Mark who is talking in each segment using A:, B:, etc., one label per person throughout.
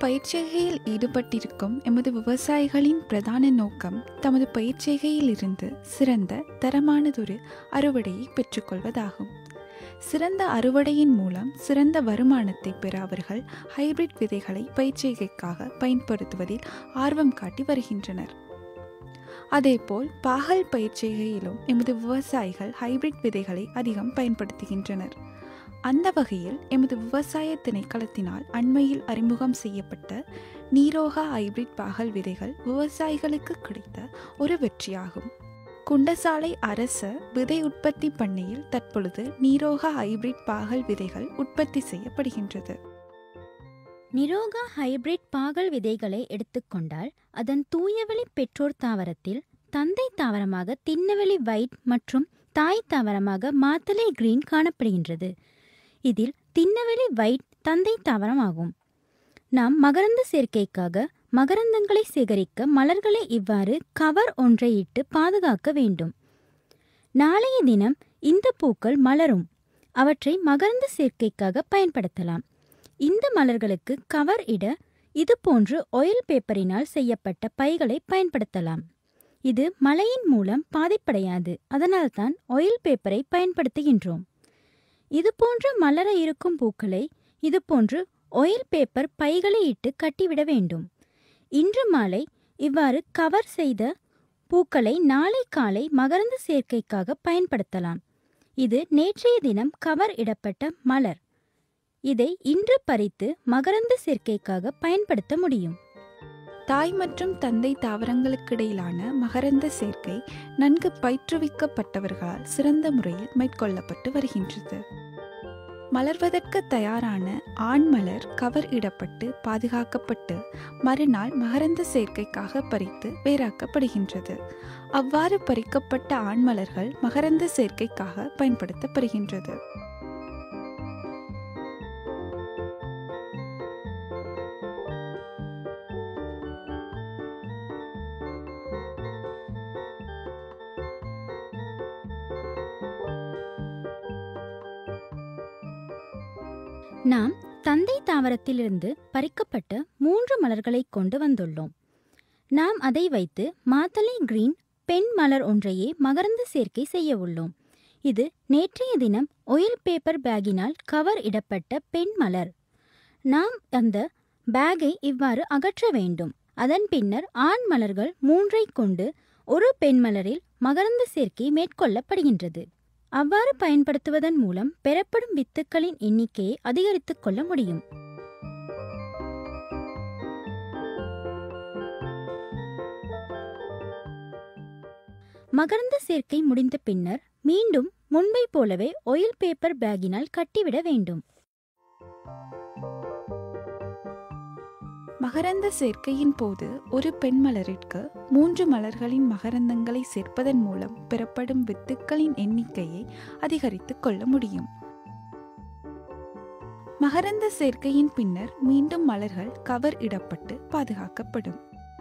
A: பயிர்ச்செய்கையில் ஈடுபட்டிருக்கும் எமது விவசாயிகளின் பிரதான நோக்கம் தமது பயிர்ச்செய்கையில் இருந்து சிறந்த தரமானதொரு அறுவடையை பெற்றுக்கொள்வதாகும் சிறந்த அறுவடையின் மூலம் சிறந்த வருமானத்தை பெற அவர்கள் ஹைபிரிட் விதைகளை பயிர்ச்செய்கைக்காக பயன்படுத்துவதில் ஆர்வம் காட்டி வருகின்றனர் அதேபோல் பாகல் பயிர்ச்செய்கையிலும் எமது விவசாயிகள் ஹைபிரிட் விதைகளை அதிகம் பயன்படுத்துகின்றனர் அந்த வகையில் எமது விவசாய திணைக்களத்தினால் அண்மையில் அறிமுகம் செய்யப்பட்ட நீரோகா ஹைபிரிட் பாகல் விதைகள் விவசாயிகளுக்கு கிடைத்த ஒரு வெற்றியாகும் குண்டசாலை அரச விதை உற்பத்தி பண்ணையில் தற்பொழுது நீரோகா ஹைபிரிட் பாகல் விதைகள் உற்பத்தி செய்யப்படுகின்றது
B: நிரோகா ஹைபிரிட் பாகல் விதைகளை எடுத்துக்கொண்டால் அதன் தூயவெளி பெற்றோர் தாவரத்தில் தந்தை தாவரமாக திண்ணவெளி வைட் மற்றும் தாய் தாவரமாக மாத்தலை கிரீன் காணப்படுகின்றது இதில் திண்ணவெளி வைட் தந்தை தாவரமாகும் நாம் மகரந்த சேர்க்கைக்காக மகரந்தங்களை சேகரிக்க மலர்களை இவ்வாறு கவர் ஒன்றை இட்டு பாதுகாக்க வேண்டும் நாளைய தினம் இந்த பூக்கள் மலரும் அவற்றை மகரந்த சேர்க்கைக்காக பயன்படுத்தலாம் இந்த மலர்களுக்கு கவர் இட இது போன்று ஆயில் பேப்பரினால் செய்யப்பட்ட பைகளை பயன்படுத்தலாம் இது மழையின் மூலம் பாதிப்படையாது அதனால்தான் ஆயில் பேப்பரை பயன்படுத்துகின்றோம் இது போன்ற மலர இருக்கும் பூக்களை இது போன்று ஆயில் பேப்பர் பைகளை இட்டு கட்டிவிட வேண்டும் இன்று மாலை இவ்வாறு கவர் செய்த பூக்களை நாளை காலை மகரந்த சேர்க்கைக்காக பயன்படுத்தலாம் இது நேற்றைய தினம் கவர் இடப்பட்ட மலர் இதை இன்று பறித்து மகரந்த சேர்க்கைக்காக பயன்படுத்த முடியும்
A: தாய் மற்றும் தந்தை தாவரங்களுக்கிடையிலான மகரந்த சேர்க்கை நன்கு பயிற்றுவிக்கப்பட்டவர்களால் சிறந்த முறையில் மேற்கொள்ளப்பட்டு வருகின்றது மலர்வதற்கு தயாரான ஆண் மலர் கவர் இடப்பட்டு பாதுகாக்கப்பட்டு மறுநாள் மகரந்த சேர்க்கைக்காக பறித்து வேறாக்கப்படுகின்றது அவ்வாறு பறிக்கப்பட்ட ஆண் மலர்கள் மகரந்த சேர்க்கைக்காக பயன்படுத்தப்படுகின்றது
B: நாம் தந்தை தாவரத்திலிருந்து பறிக்கப்பட்ட மூன்று மலர்களை கொண்டு வந்துள்ளோம் நாம் அதை வைத்து மாத்தலை கிரீன் பெண் மலர் ஒன்றையே மகரந்த சேர்க்கை செய்ய உள்ளோம் இது நேற்றைய தினம் ஒயில் பேப்பர் பேக்கினால் கவர் இடப்பட்ட பெண் மலர் நாம் அந்த பேக்கை இவ்வாறு அகற்ற வேண்டும் அதன் பின்னர் ஆண் மலர்கள் மூன்றை கொண்டு ஒரு பெண் மலரில் மகரந்த சேர்க்கை மேற்கொள்ளப்படுகின்றது அவ்வாறு பயன்படுத்துவதன் மூலம் பெறப்படும் வித்துக்களின் எண்ணிக்கையை அதிகரித்துக் கொள்ள முடியும் மகரந்த சேர்க்கை முடிந்த பின்னர் மீண்டும் முன்பை போலவே ஒயில் பேப்பர் பேக்கினால் கட்டிவிட வேண்டும்
A: மகரந்த சேர்க்கையின் போது ஒரு பெண் மலரிற்கு மூன்று மலர்களின் மகரந்தங்களை சேர்ப்பதன் மூலம் பெறப்படும் வித்துக்களின் எண்ணிக்கையை அதிகரித்துக் கொள்ள முடியும் மகரந்த சேர்க்கையின் பின்னர் மீண்டும் மலர்கள் கவர் இடப்பட்டு பாதுகாக்கப்படும்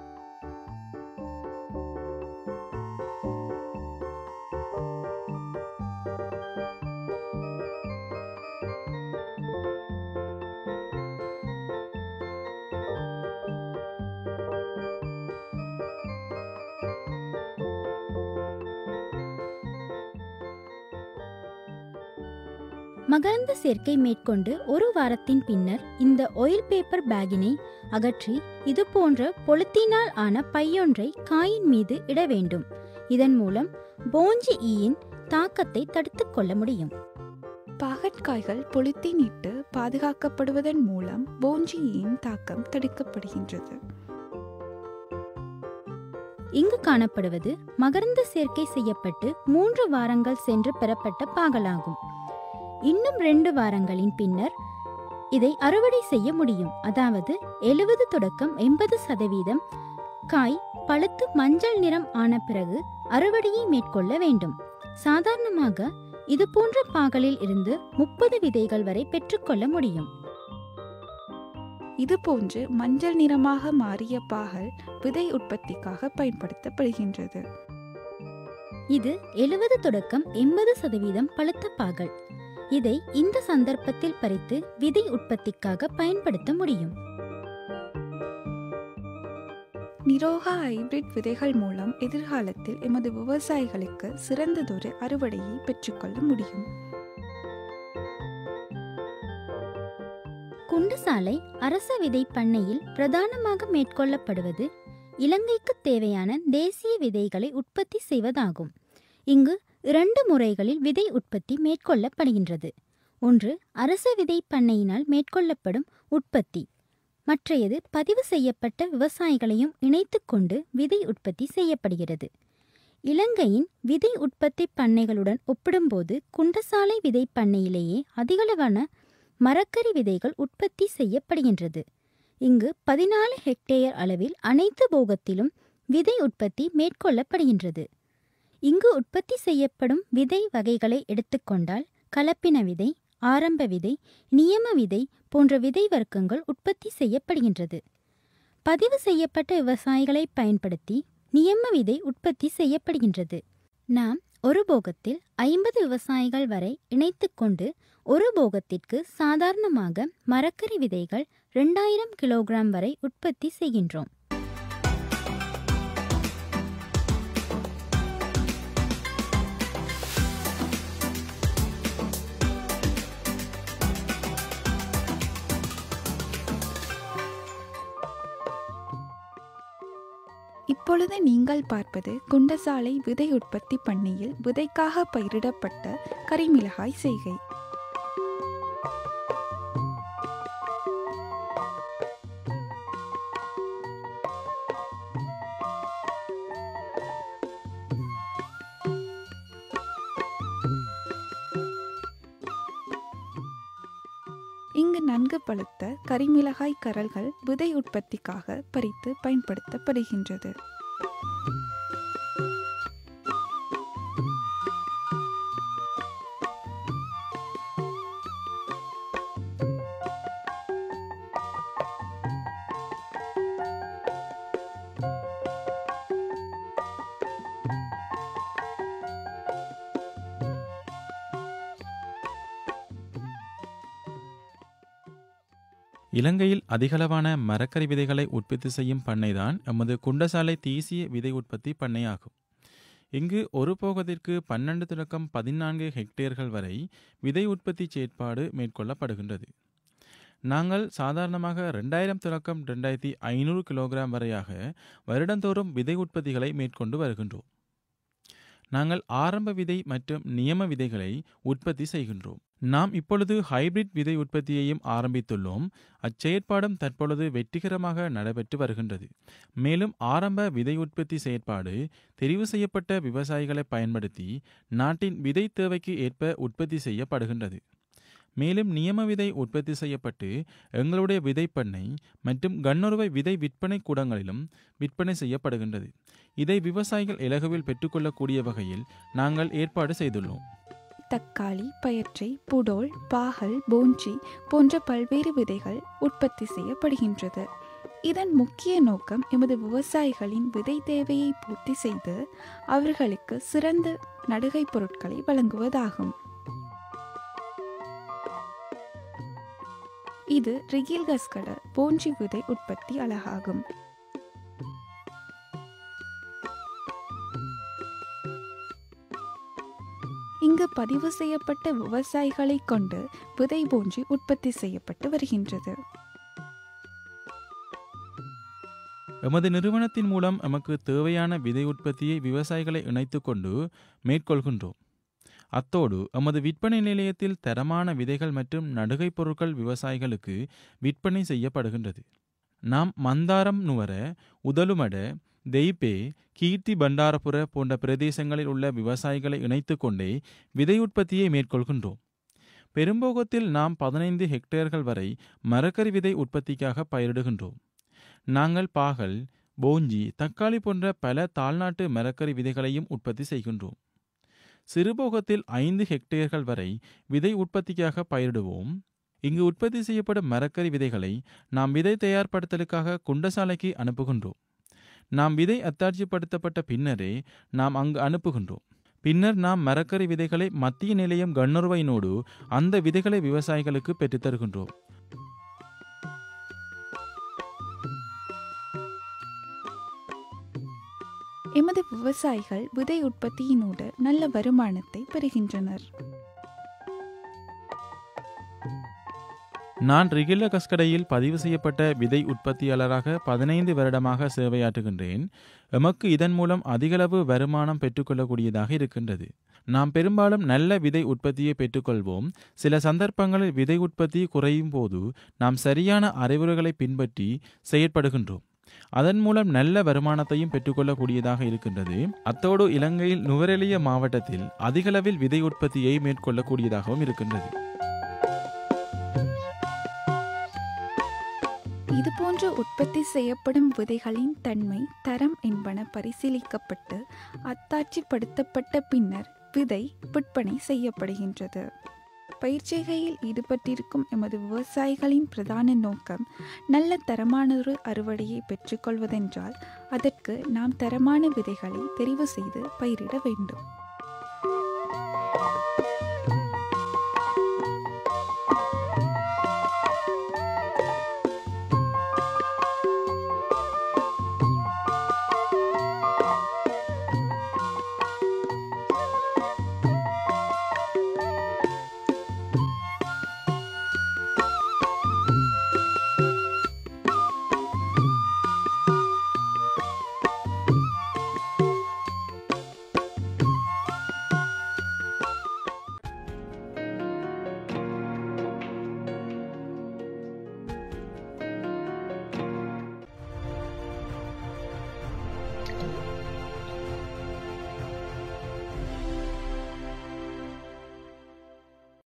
B: மகரந்த சேர்க்கை மேற்கொண்டு ஒரு வாரத்தின் பின்னர் இந்த ஒயில் பேப்பர் பேக்கினை அகற்றி இது போன்ற பொலித்தீனால் ஆன பையொன்றை காயின் மீது இட வேண்டும் இதன் மூலம் போஞ்சி ஈயின் தாக்கத்தை தடுத்துக் கொள்ள முடியும்
A: பாகற்காய்கள் பொலித்தீன் இட்டு பாதுகாக்கப்படுவதன் மூலம் போஞ்சியின் தாக்கம் தடுக்கப்படுகின்றது
B: இங்கு காணப்படுவது மகரந்த சேர்க்கை செய்யப்பட்டு மூன்று வாரங்கள் சென்று பெறப்பட்ட பாகலாகும் இன்னும் ரெண்டு வாரங்களின் பின்னர் இதை அறுவடை செய்ய முடியும் அதாவது எழுபது தொடக்கம் எண்பது சதவீதம் காய் பழுத்து மஞ்சள் நிறம் ஆன பிறகு அறுவடையை மேற்கொள்ள வேண்டும் சாதாரணமாக இது போன்ற பாகலில் இருந்து முப்பது விதைகள் வரை பெற்றுக்கொள்ள முடியும்
A: இதுபோன்று மஞ்சள் நிறமாக மாறிய பாகல் விதை உற்பத்திக்காக பயன்படுத்தப்படுகின்றது
B: இது எழுபது தொடக்கம் எண்பது சதவீதம் பழுத்த பாகல் இதை இந்த சந்தர்ப்பத்தில் பறித்து விதை உற்பத்திக்காக பயன்படுத்த முடியும்
A: நிரோகா ஹைபிரிட் விதைகள் மூலம் எதிர்காலத்தில் எமது விவசாயிகளுக்கு சிறந்ததொரு அறுவடையை பெற்றுக்கொள்ள முடியும்
B: குண்டுசாலை அரச விதை பண்ணையில் பிரதானமாக மேற்கொள்ளப்படுவது இலங்கைக்கு தேவையான தேசிய விதைகளை உற்பத்தி செய்வதாகும் இங்கு இரண்டு முறைகளில் விதை உற்பத்தி மேற்கொள்ளப்படுகின்றது ஒன்று அரச விதை பண்ணையினால் மேற்கொள்ளப்படும் உற்பத்தி மற்றையது பதிவு செய்யப்பட்ட விவசாயிகளையும் இணைத்துக்கொண்டு விதை உற்பத்தி செய்யப்படுகிறது இலங்கையின் விதை உற்பத்தி பண்ணைகளுடன் ஒப்பிடும்போது குண்டசாலை விதை பண்ணையிலேயே அதிகளவான மரக்கறி விதைகள் உற்பத்தி செய்யப்படுகின்றது இங்கு பதினாலு ஹெக்டேயர் அளவில் அனைத்து போகத்திலும் விதை உற்பத்தி மேற்கொள்ளப்படுகின்றது இங்கு உற்பத்தி செய்யப்படும் விதை வகைகளை எடுத்துக்கொண்டால் கலப்பின விதை ஆரம்ப விதை நியம விதை போன்ற விதை வர்க்கங்கள் உற்பத்தி செய்யப்படுகின்றது பதிவு செய்யப்பட்ட விவசாயிகளை பயன்படுத்தி நியம விதை உற்பத்தி செய்யப்படுகின்றது நாம் ஒரு போகத்தில் ஐம்பது விவசாயிகள் வரை இணைத்துக்கொண்டு ஒரு போகத்திற்கு சாதாரணமாக மரக்கறி விதைகள் ரெண்டாயிரம் கிலோகிராம் வரை உற்பத்தி செய்கின்றோம்
A: இப்பொழுது நீங்கள் பார்ப்பது குண்டசாலை விதை உற்பத்தி பண்ணையில் விதைக்காக பயிரிடப்பட்ட கரிமிளகாய் செய்கை இங்கு நன்கு பழுத்த கரிமிளகாய் கரல்கள் விதை உற்பத்திக்காக பறித்து பயன்படுத்தப்படுகின்றது
C: இலங்கையில் அதிகளவான மரக்கறி விதைகளை உற்பத்தி செய்யும் பண்ணைதான் எமது குண்டசாலை தேசிய விதை உற்பத்தி பண்ணையாகும் இங்கு ஒரு போகத்திற்கு பன்னெண்டு தொடக்கம் பதினான்கு ஹெக்டேர்கள் வரை விதை உற்பத்தி செயற்பாடு மேற்கொள்ளப்படுகின்றது நாங்கள் சாதாரணமாக ரெண்டாயிரம் தொடக்கம் ரெண்டாயிரத்தி ஐநூறு கிலோகிராம் வரையாக வருடந்தோறும் விதை உற்பத்திகளை மேற்கொண்டு வருகின்றோம் நாங்கள் ஆரம்ப விதை மற்றும் நியம விதைகளை உற்பத்தி செய்கின்றோம் நாம் இப்பொழுது ஹைபிரிட் விதை உற்பத்தியையும் ஆரம்பித்துள்ளோம் அச்செயற்பாடும் தற்பொழுது வெற்றிகரமாக நடைபெற்று வருகின்றது மேலும் ஆரம்ப விதை உற்பத்தி செயற்பாடு தெரிவு செய்யப்பட்ட விவசாயிகளை பயன்படுத்தி நாட்டின் விதை தேவைக்கு ஏற்ப உற்பத்தி செய்யப்படுகின்றது மேலும் நியம விதை உற்பத்தி செய்யப்பட்டு எங்களுடைய விதைப்பண்ணை மற்றும் கண்ணுறுவை விதை விற்பனை கூடங்களிலும் விற்பனை செய்யப்படுகின்றது இதை விவசாயிகள் இலகுவில் பெற்றுக்கொள்ளக்கூடிய வகையில் நாங்கள் ஏற்பாடு செய்துள்ளோம்
A: தக்காளி பயற்றை புடோல் பாகல் போஞ்சி போன்ற பல்வேறு விதைகள் உற்பத்தி செய்யப்படுகின்றது இதன் முக்கிய நோக்கம் எமது விவசாயிகளின் விதை தேவையை பூர்த்தி செய்து அவர்களுக்கு சிறந்த நடுகை பொருட்களை வழங்குவதாகும் இது ரிகில்கஸ்கட போஞ்சி விதை உற்பத்தி அழகாகும் இங்கு பதிவு செய்யப்பட்ட விவசாயிகளை கொண்டு விதை போஞ்சி உற்பத்தி செய்யப்பட்டு வருகின்றது
C: எமது நிறுவனத்தின் மூலம் எமக்கு தேவையான விதை உற்பத்தியை விவசாயிகளை இணைத்து கொண்டு மேற்கொள்கின்றோம் அத்தோடு எமது விற்பனை நிலையத்தில் தரமான விதைகள் மற்றும் நடுகை பொருட்கள் விவசாயிகளுக்கு விற்பனை செய்யப்படுகின்றது நாம் மந்தாரம் நுவர உதலுமட தெய்பே கீர்த்தி பண்டாரபுர போன்ற பிரதேசங்களில் உள்ள விவசாயிகளை இணைத்து கொண்டே விதை உற்பத்தியை மேற்கொள்கின்றோம் பெரும்போகத்தில் நாம் பதினைந்து ஹெக்டேர்கள் வரை மரக்கறி விதை உற்பத்திக்காக பயிரிடுகின்றோம் நாங்கள் பாகல் போஞ்சி தக்காளி போன்ற பல தாழ்நாட்டு மரக்கறி விதைகளையும் உற்பத்தி செய்கின்றோம் சிறுபோகத்தில் ஐந்து ஹெக்டேர்கள் வரை விதை உற்பத்திக்காக பயிரிடுவோம் இங்கு உற்பத்தி செய்யப்படும் மரக்கறி விதைகளை நாம் விதை தயார்படுத்தலுக்காக குண்டசாலைக்கு அனுப்புகின்றோம் நாம் விதை அத்தாட்சிப்படுத்தப்பட்ட பின்னரே நாம் அங்கு அனுப்புகின்றோம் பின்னர் நாம் மரக்கறி விதைகளை மத்திய நிலையம் கண்ணுறுவையினோடு அந்த விதைகளை விவசாயிகளுக்கு பெற்றுத் தருகின்றோம்
A: எமது விவசாயிகள் விதை உற்பத்தியினூடு நல்ல வருமானத்தை பெறுகின்றனர்
C: நான் ரிகில்ல கஸ்கடையில் பதிவு செய்யப்பட்ட விதை உற்பத்தியாளராக பதினைந்து வருடமாக சேவையாற்றுகின்றேன் எமக்கு இதன் மூலம் அதிகளவு வருமானம் பெற்றுக்கொள்ளக்கூடியதாக இருக்கின்றது நாம் பெரும்பாலும் நல்ல விதை உற்பத்தியை பெற்றுக்கொள்வோம் சில சந்தர்ப்பங்களில் விதை உற்பத்தி குறையும் போது நாம் சரியான அறிவுரைகளை பின்பற்றி செயற்படுகின்றோம் அதன் மூலம் நல்ல வருமானத்தையும் பெற்றுக்கொள்ளக்கூடியதாக இருக்கின்றது அத்தோடு இலங்கையில் நுவரெலிய மாவட்டத்தில் அதிகளவில் விதை உற்பத்தியை மேற்கொள்ளக்கூடியதாகவும் இருக்கின்றது
A: இதுபோன்று உற்பத்தி செய்யப்படும் விதைகளின் தன்மை தரம் என்பன பரிசீலிக்கப்பட்டு அத்தாட்சிப்படுத்தப்பட்ட பின்னர் விதை விற்பனை செய்யப்படுகின்றது பயிர்ச்செய்கையில் ஈடுபட்டிருக்கும் எமது விவசாயிகளின் பிரதான நோக்கம் நல்ல தரமானொரு அறுவடையை பெற்றுக்கொள்வதென்றால் அதற்கு நாம் தரமான விதைகளை தெரிவு செய்து பயிரிட வேண்டும்